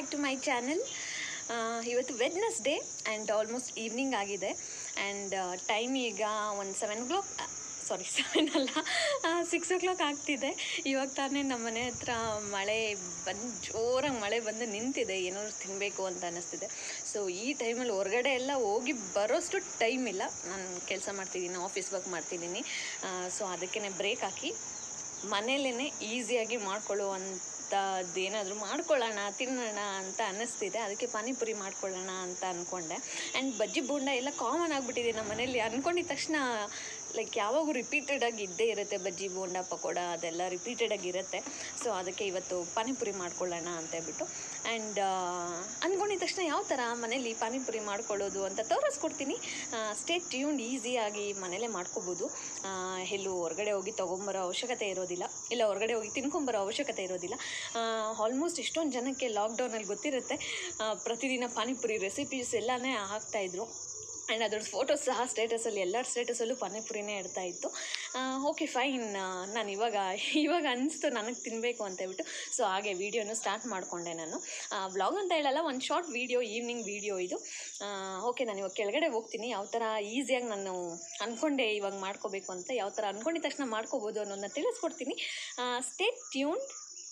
back to my channel ಇವತ್ತು Wednesday and almost evening ಆಗಿದೆ and time ಈಗ ಒಂದು seven o'clock sorry seven ಅಲ್ಲ ಸಿಕ್ಸ್ ಓ ಕ್ಲಾಕ್ ಆಗ್ತಿದೆ ಇವಾಗ ತಾನೇ ನಮ್ಮ ಮನೆ ಹತ್ರ ಮಳೆ ಬಂದು ಜೋರಾಗಿ ಮಳೆ ಬಂದು ನಿಂತಿದೆ ಏನಾದ್ರು ತಿನ್ನಬೇಕು ಅಂತ ಅನ್ನಿಸ್ತಿದೆ ಸೊ ಈ ಟೈಮಲ್ಲಿ ಹೊರಗಡೆ ಎಲ್ಲ ಹೋಗಿ ಬರೋಷ್ಟು ಟೈಮ್ ಇಲ್ಲ ನಾನು ಕೆಲಸ ಮಾಡ್ತಿದ್ದೀನಿ ಆಫೀಸ್ ವರ್ಕ್ ಮಾಡ್ತಿದ್ದೀನಿ ಸೊ ಅದಕ್ಕೇ ಬ್ರೇಕ್ ಹಾಕಿ ಮನೇಲೇ ಈಸಿಯಾಗಿ ಮಾಡ್ಕೊಳ್ಳುವಂಥದ್ದು ಏನಾದರೂ ಮಾಡ್ಕೊಳ್ಳೋಣ ತಿನ್ನೋಣ ಅಂತ ಅನ್ನಿಸ್ತಿದೆ ಅದಕ್ಕೆ ಪಾನಿಪುರಿ ಮಾಡ್ಕೊಳ್ಳೋಣ ಅಂತ ಅಂದ್ಕೊಂಡೆ ಆ್ಯಂಡ್ ಬಜ್ಜಿ ಬೋಂಡ ಎಲ್ಲ ಕಾಮನ್ ಆಗಿಬಿಟ್ಟಿದೆ ನಮ್ಮ ಮನೇಲಿ ಅಂದ್ಕೊಂಡಿದ ತಕ್ಷಣ ಲೈಕ್ ಯಾವಾಗೂ ರಿಪೀಟೆಡಾಗಿ ಇದ್ದೇ ಇರುತ್ತೆ ಬಜ್ಜಿ ಬೋಂಡ ಪಕೋಡ ಅದೆಲ್ಲ ರಿಪೀಟೆಡಾಗಿ ಇರುತ್ತೆ ಸೊ ಅದಕ್ಕೆ ಇವತ್ತು ಪಾನಿಪುರಿ ಮಾಡ್ಕೊಳ್ಳೋಣ ಅಂತ ಹೇಳ್ಬಿಟ್ಟು ಆ್ಯಂಡ್ ಅಂದ್ಕೊಂಡಿದ ತಕ್ಷಣ ಯಾವ ಥರ ಮನೇಲಿ ಪಾನಿಪುರಿ ಮಾಡ್ಕೊಳ್ಳೋದು ಅಂತ ತೋರಿಸ್ಕೊಡ್ತೀನಿ ಸ್ಟೇ ಟ್ಯೂನ್ಡ್ ಈಸಿಯಾಗಿ ಮನೇಲೇ ಮಾಡ್ಕೋಬೋದು ಆ, ಎಲ್ಲೂ ಹೊರಗಡೆ ಹೋಗಿ ತೊಗೊಂಬರೋ ಅವಶ್ಯಕತೆ ಇರೋದಿಲ್ಲ ಇಲ್ಲ ಹೊರಗಡೆ ಹೋಗಿ ತಿನ್ಕೊಂಬರೋ ಅವಶ್ಯಕತೆ ಇರೋದಿಲ್ಲ ಆಲ್ಮೋಸ್ಟ್ ಎಷ್ಟೊಂದು ಜನಕ್ಕೆ ಲಾಕ್ಡೌನಲ್ಲಿ ಗೊತ್ತಿರುತ್ತೆ ಆ, ಪ್ರತಿದಿನ ಪಾನಿಪುರಿ ರೆಸಿಪೀಸ್ ಎಲ್ಲನೇ ಹಾಕ್ತಾಯಿದ್ರು ಆ್ಯಂಡ್ ಅದ್ರದ್ದು ಫೋಟೋಸ್ ಸಹ ಸ್ಟೇಟಸಲ್ಲಿ ಎಲ್ಲರ ಸ್ಟೇಟಸಲ್ಲೂ ಪಾನಿಪುರಿನೇ ಇಡ್ತಾ ಇತ್ತು ಓಕೆ ಫೈನ್ ನಾನು ಇವಾಗ ಇವಾಗ ಅನಿಸ್ತು ನನಗೆ ತಿನ್ನಬೇಕು ಅಂತ ಹೇಳ್ಬಿಟ್ಟು ಸೊ ಹಾಗೆ ವೀಡಿಯೋನು ಸ್ಟಾರ್ಟ್ ಮಾಡಿಕೊಂಡೆ ನಾನು ವ್ಲಾಗ್ ಅಂತ ಹೇಳಲ್ಲ ಒಂದು ಶಾರ್ಟ್ ವೀಡಿಯೋ ಈವ್ನಿಂಗ್ ವೀಡಿಯೋ ಇದು ಓಕೆ ನಾನು ಇವಾಗ ಕೆಳಗಡೆ ಹೋಗ್ತೀನಿ ಯಾವ ಥರ ಈಸಿಯಾಗಿ ನಾನು ಅಂದ್ಕೊಂಡೆ ಇವಾಗ ಮಾಡ್ಕೋಬೇಕು ಅಂತ ಯಾವ ಥರ ಅಂದ್ಕೊಂಡಿದ ತಕ್ಷಣ ಮಾಡ್ಕೋಬೋದು ಅನ್ನೋದನ್ನ ತಿಳಿಸ್ಕೊಡ್ತೀನಿ ಸ್ಟೇ ಟ್ಯೂನ್ಡ್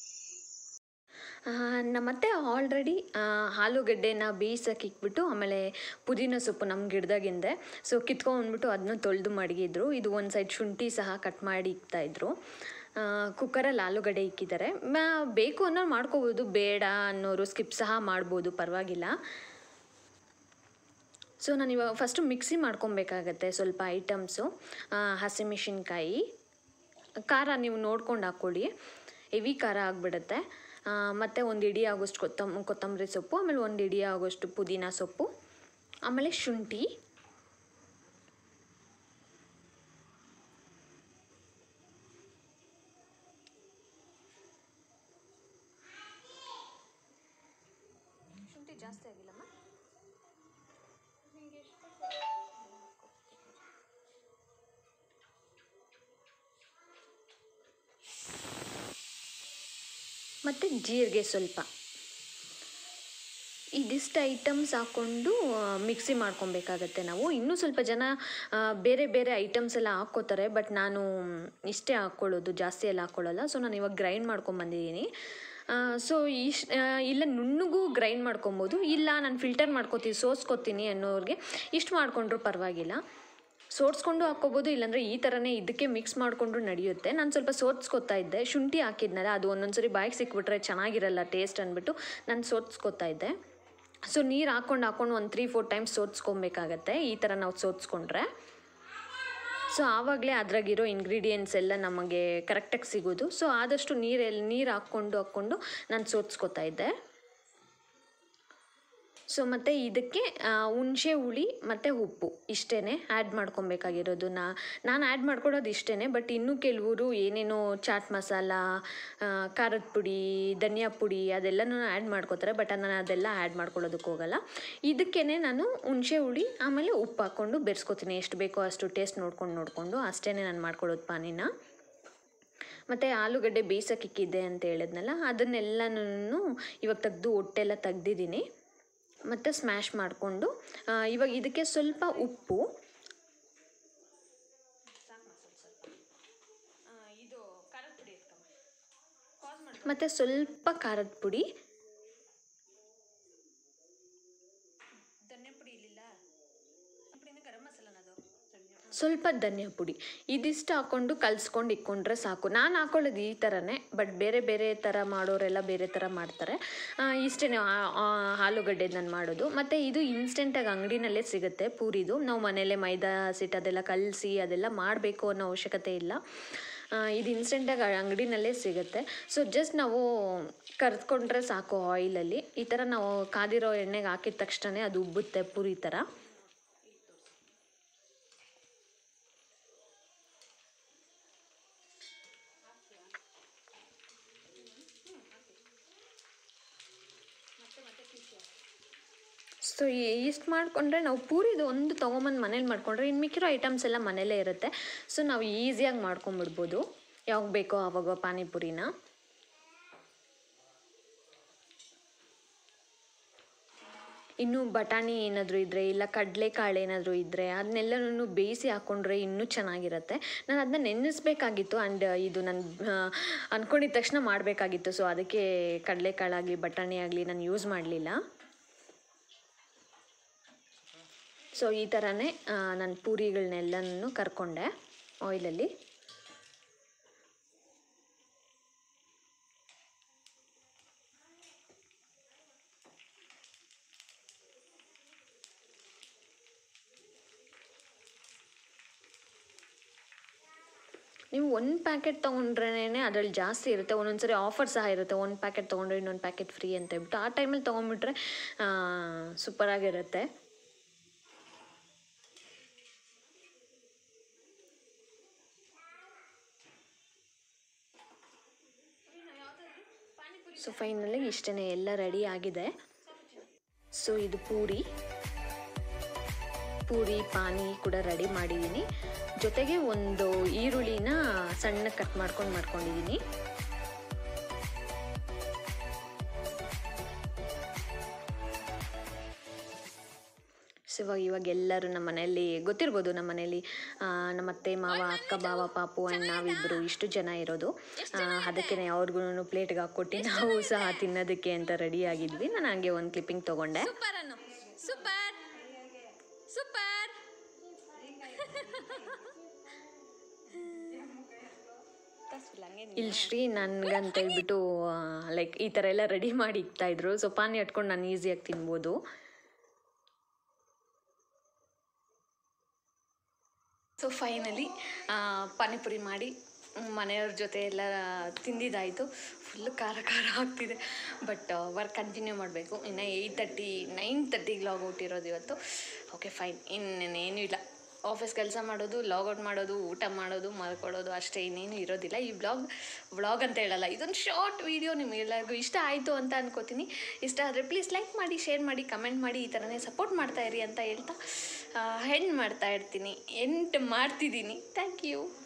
ನಮ್ಮತ್ತೆ ಆಲ್ರೆಡಿ ಆಲೂಗಡ್ಡೆನ ಬೇಯಿಸೋಕೆ ಇಕ್ಬಿಟ್ಟು ಆಮೇಲೆ ಪುದೀನ ಸೊಪ್ಪು ನಮ್ಮ ಗಿಡದಾಗಿಂದೆ ಸೊ ಕಿತ್ಕೊಂಡ್ಬಿಟ್ಟು ಅದನ್ನ ತೊಳೆದು ಮಡಗಿದ್ರು ಇದು ಒಂದು ಸೈಡ್ ಶುಂಠಿ ಸಹ ಕಟ್ ಮಾಡಿ ಇಕ್ತಾಯಿದ್ರು ಕುಕ್ಕರಲ್ಲಿ ಆಲೂಗಡ್ಡೆ ಇಕ್ಕಿದ್ದಾರೆ ಮ- ಬೇಕು ಅನ್ನೋರು ಮಾಡ್ಕೋಬೋದು ಬೇಡ ಅನ್ನೋರು ಸ್ಕಿಪ್ ಸಹ ಮಾಡ್ಬೋದು ಪರವಾಗಿಲ್ಲ ಸೊ ನಾನು ಇವಾಗ ಫಸ್ಟು ಮಿಕ್ಸಿ ಮಾಡ್ಕೊಬೇಕಾಗತ್ತೆ ಸ್ವಲ್ಪ ಐಟಮ್ಸು ಹಸಿಮೆಣಸಿನ್ಕಾಯಿ ಖಾರ ನೀವು ನೋಡ್ಕೊಂಡು ಹಾಕ್ಕೊಳ್ಳಿ ಹೆವಿ ಖಾರ ಆಗಿಬಿಡುತ್ತೆ ಮತ್ತು ಒಂದು ಇಡಿ ಆಗೋಷ್ಟು ಕೊತ್ತಂಬ ಕೊತ್ತಂಬರಿ ಸೊಪ್ಪು ಆಮೇಲೆ ಒಂದು ಇಡಿ ಆಗೋಷ್ಟು ಪುದೀನ ಸೊಪ್ಪು ಆಮೇಲೆ ಶುಂಠಿ ಶುಂಠಿ ಜಾಸ್ತಿ ಆಗಿಲ್ಲಮ್ಮ ಮತ್ತು ಜೀರಿಗೆ ಸ್ವಲ್ಪ ಇದಿಷ್ಟು ಐಟಮ್ಸ್ ಹಾಕ್ಕೊಂಡು ಮಿಕ್ಸಿ ಮಾಡ್ಕೊಬೇಕಾಗತ್ತೆ ನಾವು ಇನ್ನೂ ಸ್ವಲ್ಪ ಜನ ಆ, ಬೇರೆ ಬೇರೆ ಐಟಮ್ಸ್ ಎಲ್ಲ ಹಾಕ್ಕೋತಾರೆ ಬಟ್ ನಾನು ಇಷ್ಟೇ ಹಾಕ್ಕೊಳ್ಳೋದು ಜಾಸ್ತಿ ಎಲ್ಲ ಹಾಕ್ಕೊಳ್ಳಲ್ಲ ಸೊ ನಾನು ಇವಾಗ ಗ್ರೈಂಡ್ ಮಾಡ್ಕೊಂಬಂದಿದ್ದೀನಿ ಸೊ ಇಶ್ ಆ, ಇಲ್ಲ ನುಣ್ಣಗೂ ಗ್ರೈಂಡ್ ಮಾಡ್ಕೊಬೋದು ಇಲ್ಲ ನಾನು ಫಿಲ್ಟರ್ ಮಾಡ್ಕೊತೀನಿ ಸೋಸ್ಕೊತೀನಿ ಅನ್ನೋರಿಗೆ ಇಷ್ಟು ಮಾಡಿಕೊಂಡ್ರು ಪರವಾಗಿಲ್ಲ ಸೋಡ್ಸ್ಕೊಂಡು ಹಾಕ್ಕೋಬೋದು ಇಲ್ಲಾಂದರೆ ಈ ಥರನೇ ಇದಕ್ಕೆ ಮಿಕ್ಸ್ ಮಾಡಿಕೊಂಡು ನಡೆಯುತ್ತೆ ನಾನು ಸ್ವಲ್ಪ ಸೋದ್ಸ್ಕೊತಾ ಇದ್ದೆ ಶುಂಠಿ ಹಾಕಿದ್ನಲ್ಲ ಅದು ಒಂದೊಂದ್ಸರಿ ಬಾಯಿಗೆ ಸಿಕ್ಬಿಟ್ರೆ ಚೆನ್ನಾಗಿರಲ್ಲ ಟೇಸ್ಟ್ ಅಂದ್ಬಿಟ್ಟು ನಾನು ಸೋದ್ಸ್ಕೊತಾ ಇದ್ದೆ ಸೊ ನೀರು ಹಾಕ್ಕೊಂಡು ಹಾಕ್ಕೊಂಡು ಒಂದು ತ್ರೀ ಫೋರ್ ಟೈಮ್ಸ್ ಸೋದ್ಸ್ಕೊಬೇಕಾಗತ್ತೆ ಈ ಥರ ನಾವು ಸೋದ್ಸ್ಕೊಂಡ್ರೆ ಸೊ ಆವಾಗಲೇ ಅದ್ರಾಗಿರೋ ಇಂಗ್ರೀಡಿಯೆಂಟ್ಸ್ ಎಲ್ಲ ನಮಗೆ ಕರೆಕ್ಟಾಗಿ ಸಿಗೋದು ಸೊ ಆದಷ್ಟು ನೀರಲ್ಲಿ ನೀರು ಹಾಕ್ಕೊಂಡು ಹಾಕ್ಕೊಂಡು ನಾನು ಸೋದ್ಸ್ಕೊತಾ ಇದ್ದೆ ಸೊ ಮತ್ತು ಇದಕ್ಕೆ ಆ, ಹುಣಸೆ ಹುಳಿ ಮತ್ತು ಉಪ್ಪು ಇಷ್ಟೇ ಆ್ಯಡ್ ಮಾಡ್ಕೊಬೇಕಾಗಿರೋದು ನಾ ನಾನು ಆ್ಯಡ್ ಮಾಡ್ಕೊಡೋದು ಇಷ್ಟೇ ಬಟ್ ಇನ್ನೂ ಕೆಲವರು ಏನೇನೋ ಚಾಟ್ ಮಸಾಲ ಆ, ಖಾರದ ಪುಡಿ ಧನಿಯಾ ಪುಡಿ ಅದೆಲ್ಲನೂ ಆ್ಯಡ್ ಮಾಡ್ಕೋತಾರೆ ಬಟ್ ನಾನು ಅದೆಲ್ಲ ಆ್ಯಡ್ ಮಾಡ್ಕೊಳ್ಳೋದಕ್ಕೆ ಹೋಗಲ್ಲ ಇದಕ್ಕೇ ನಾನು ಹುಣಸೆ ಹುಳಿ ಆಮೇಲೆ ಉಪ್ಪು ಹಾಕ್ಕೊಂಡು ಬೆರೆಸ್ಕೊತೀನಿ ಎಷ್ಟು ಬೇಕೋ ಅಷ್ಟು ಟೇಸ್ಟ್ ನೋಡ್ಕೊಂಡು ನೋಡಿಕೊಂಡು ಅಷ್ಟೇ ನಾನು ಮಾಡ್ಕೊಳ್ಳೋದು ಪಾನಿನ ಮತ್ತು ಆಲೂಗಡ್ಡೆ ಬೇಯಿಸೋಕೆ ಇಕ್ಕಿದ್ದೆ ಅಂತ ಹೇಳಿದ್ನಲ್ಲ ಅದನ್ನೆಲ್ಲನೂ ಇವಾಗ ತೆಗೆದು ಹೊಟ್ಟೆಲ್ಲ ತೆಗ್ದಿದ್ದೀನಿ ಮತ್ತು ಸ್ಮ್ಯಾಶ್ ಮಾಡಿಕೊಂಡು ಇವಾಗ ಇದಕ್ಕೆ ಸ್ವಲ್ಪ ಉಪ್ಪು ಮತ್ತು ಸ್ವಲ್ಪ ಖಾರದ ಪುಡಿ ಸ್ವಲ್ಪ ಧನಿಯಾ ಪುಡಿ ಇದಿಷ್ಟು ಹಾಕ್ಕೊಂಡು ಕಲಿಸ್ಕೊಂಡು ಇಕ್ಕೊಂಡ್ರೆ ಸಾಕು ನಾನು ಹಾಕೊಳ್ಳೋದು ಈ ಥರನೇ ಬಟ್ ಬೇರೆ ಬೇರೆ ಥರ ಮಾಡೋರೆಲ್ಲ ಬೇರೆ ಥರ ಮಾಡ್ತಾರೆ ಇಷ್ಟೇ ಆಲೂಗಡ್ಡೆ ನಾನು ಮಾಡೋದು ಮತ್ತು ಇದು ಇನ್ಸ್ಟೆಂಟಾಗಿ ಅಂಗಡಿನಲ್ಲೇ ಸಿಗುತ್ತೆ ಪೂರಿದು ನಾವು ಮನೇಲೆ ಮೈದಾ ಸಿಟ್ಟು ಅದೆಲ್ಲ ಕಲಸಿ ಅದೆಲ್ಲ ಮಾಡಬೇಕು ಅನ್ನೋ ಅವಶ್ಯಕತೆ ಇಲ್ಲ ಆ, ಇದು ಇನ್ಸ್ಟೆಂಟಾಗಿ ಅಂಗಡಿನಲ್ಲೇ ಸಿಗುತ್ತೆ ಸೊ ಜಸ್ಟ್ ನಾವು ಕರೆದ್ಕೊಂಡ್ರೆ ಸಾಕು ಆಯಿಲಲ್ಲಿ ಈ ಥರ ನಾವು ಕಾದಿರೋ ಎಣ್ಣೆಗೆ ಹಾಕಿದ ತಕ್ಷಣ ಅದು ಉಬ್ಬುತ್ತೆ ಪೂರಿ ಥರ ಸೊ ಇಷ್ಟು ಮಾಡಿಕೊಂಡ್ರೆ ನಾವು ಪೂರಿದು ಒಂದು ತೊಗೊಂಬಂದು ಮನೇಲಿ ಮಾಡ್ಕೊಂಡ್ರೆ ಇನ್ನು ಮಿಕ್ಕಿರೋ ಐಟಮ್ಸ್ ಎಲ್ಲ ಮನೇಲೇ ಇರುತ್ತೆ ಸೊ ನಾವು ಈಸಿಯಾಗಿ ಮಾಡ್ಕೊಂಬಿಡ್ಬೋದು ಯಾವಾಗ ಬೇಕೋ ಆವಾಗ ಪಾನಿಪುರಿನ ಇನ್ನು ಬಟಾಣಿ ಏನಾದರೂ ಇದ್ದರೆ ಇಲ್ಲ ಕಡಲೆಕಾಳು ಏನಾದರೂ ಇದ್ದರೆ ಅದನ್ನೆಲ್ಲನೂ ಬೇಯಿಸಿ ಹಾಕ್ಕೊಂಡ್ರೆ ಇನ್ನೂ ಚೆನ್ನಾಗಿರುತ್ತೆ ನಾನು ಅದನ್ನ ನೆನೆಸ್ಬೇಕಾಗಿತ್ತು ಆ್ಯಂಡ್ ಇದು ನಾನು ಅಂದ್ಕೊಂಡಿದ್ದ ತಕ್ಷಣ ಮಾಡಬೇಕಾಗಿತ್ತು ಸೊ ಅದಕ್ಕೆ ಕಡಲೆಕಾಳಾಗಲಿ ಬಟಾಣಿ ಆಗಲಿ ನಾನು ಯೂಸ್ ಮಾಡಲಿಲ್ಲ ಸೊ ಈ ಥರನೇ ನಾನು ಪೂರಿಗಳನ್ನೆಲ್ಲನೂ ಕರ್ಕೊಂಡೆ ಆಯಿಲಲ್ಲಿ ನೀವು ಒಂದು ಪ್ಯಾಕೆಟ್ ತೊಗೊಂಡ್ರೇ ಅದರಲ್ಲಿ ಜಾಸ್ತಿ ಇರುತ್ತೆ ಒಂದೊಂದು ಸರಿ ಆಫರ್ ಸಹ ಇರುತ್ತೆ ಒಂದು ಪ್ಯಾಕೆಟ್ ತೊಗೊಂಡ್ರೆ ಇನ್ನೊಂದು ಪ್ಯಾಕೆಟ್ ಫ್ರೀ ಅಂತ ಹೇಳ್ಬಿಟ್ಟು ಆ ಟೈಮಲ್ಲಿ ತೊಗೊಂಡ್ಬಿಟ್ರೆ ಸೂಪರಾಗಿರುತ್ತೆ ಸೊ ಫೈನಲಿ ಇಷ್ಟೇ ಎಲ್ಲ ರೆಡಿ ಆಗಿದೆ ಸೊ ಇದು ಪೂರಿ ಪೂರಿ ಪಾನಿ ಕೂಡ ರೆಡಿ ಮಾಡಿದ್ದೀನಿ ಜೊತೆಗೆ ಒಂದು ಈರುಳ್ಳಿನ ಸಣ್ಣ ಕಟ್ ಮಾಡ್ಕೊಂಡು ಮಾಡ್ಕೊಂಡಿದ್ದೀನಿ ಸೊ ಇವಾಗ ಇವಾಗ ಎಲ್ಲರೂ ನಮ್ಮ ಮನೆಯಲ್ಲಿ ಗೊತ್ತಿರ್ಬೋದು ನಮ್ಮ ಮನೆಯಲ್ಲಿ ಆ, ನಮ್ಮ ಅತ್ತೆ ಮಾವ ಅಕ್ಕ ಬಾವ ಪಾಪು ಆ್ಯಂಡ್ ನಾವಿಬ್ಬರು ಇಷ್ಟು ಜನ ಇರೋದು ಅದಕ್ಕೆ ಅವ್ರಿಗೂ ಪ್ಲೇಟ್ಗೆ ಹಾಕ್ಕೊಟ್ಟು ನಾವು ಸಹ ತಿನ್ನೋದಕ್ಕೆ ಅಂತ ರೆಡಿ ಆಗಿದ್ವಿ ನಾನು ಹಾಗೆ ಒಂದು ಕ್ಲಿಪ್ಪಿಂಗ್ ತೊಗೊಂಡೆ ಸೂಪರ್ ಅನ್ನು ಸೂಪರ್ ಸೂಪರ್ ಇಲ್ಲಿ ಶ್ರೀ ನನ್ಗಂತ ಹೇಳ್ಬಿಟ್ಟು ಲೈಕ್ ಈ ಥರ ಎಲ್ಲ ರೆಡಿ ಮಾಡಿ ಇಕ್ತಾ ಇದ್ರು ಸೊ ಪಾನಿ ಹಟ್ಕೊಂಡು ನಾನು ಈಸಿಯಾಗಿ ತಿನ್ಬೋದು ಸೊ ಫೈನಲಿ ಪಾನಿಪುರಿ ಮಾಡಿ ಮನೆಯವ್ರ ಜೊತೆ ಎಲ್ಲ ತಿಂದಿದ್ದಾಯಿತು ಫುಲ್ಲು ಖಾರ ಖಾರ ಆಗ್ತಿದೆ ಬಟ್ ವರ್ಕ್ ಕಂಟಿನ್ಯೂ ಮಾಡಬೇಕು ಇನ್ನು ಏಯ್ಟ್ ತರ್ಟಿ ನೈನ್ ತರ್ಟಿಗೆ ಲಾಗ್ ಔಟ್ ಇರೋದು ಇವತ್ತು ಓಕೆ ಫೈನ್ ಇನ್ನೇನು ಇಲ್ಲ ಆಫೀಸ್ ಕೆಲಸ ಮಾಡೋದು ಲಾಗೌಟ್ ಮಾಡೋದು ಊಟ ಮಾಡೋದು ಮಲ್ಕೊಳ್ಳೋದು ಅಷ್ಟೇ ಇನ್ನೇನು ಇರೋದಿಲ್ಲ ಈ ವ್ಲಾಗ್ ವ್ಲಾಗ್ ಅಂತ ಹೇಳಲ್ಲ ಇದೊಂದು ಶಾರ್ಟ್ ವೀಡಿಯೋ ನಿಮಗೆಲ್ಲರಿಗೂ ಇಷ್ಟ ಆಯಿತು ಅಂತ ಅನ್ಕೋತೀನಿ ಇಷ್ಟ ಆದರೆ ಪ್ಲೀಸ್ ಲೈಕ್ ಮಾಡಿ ಶೇರ್ ಮಾಡಿ ಕಮೆಂಟ್ ಮಾಡಿ ಈ ಥರನೇ ಸಪೋರ್ಟ್ ಮಾಡ್ತಾ ಇರಿ ಅಂತ ಹೇಳ್ತಾ ಹೆಣ್ಣು ಮಾಡ್ತಾ ಇರ್ತೀನಿ ಎಂಟು ಮಾಡ್ತಿದ್ದೀನಿ ಥ್ಯಾಂಕ್ ಯು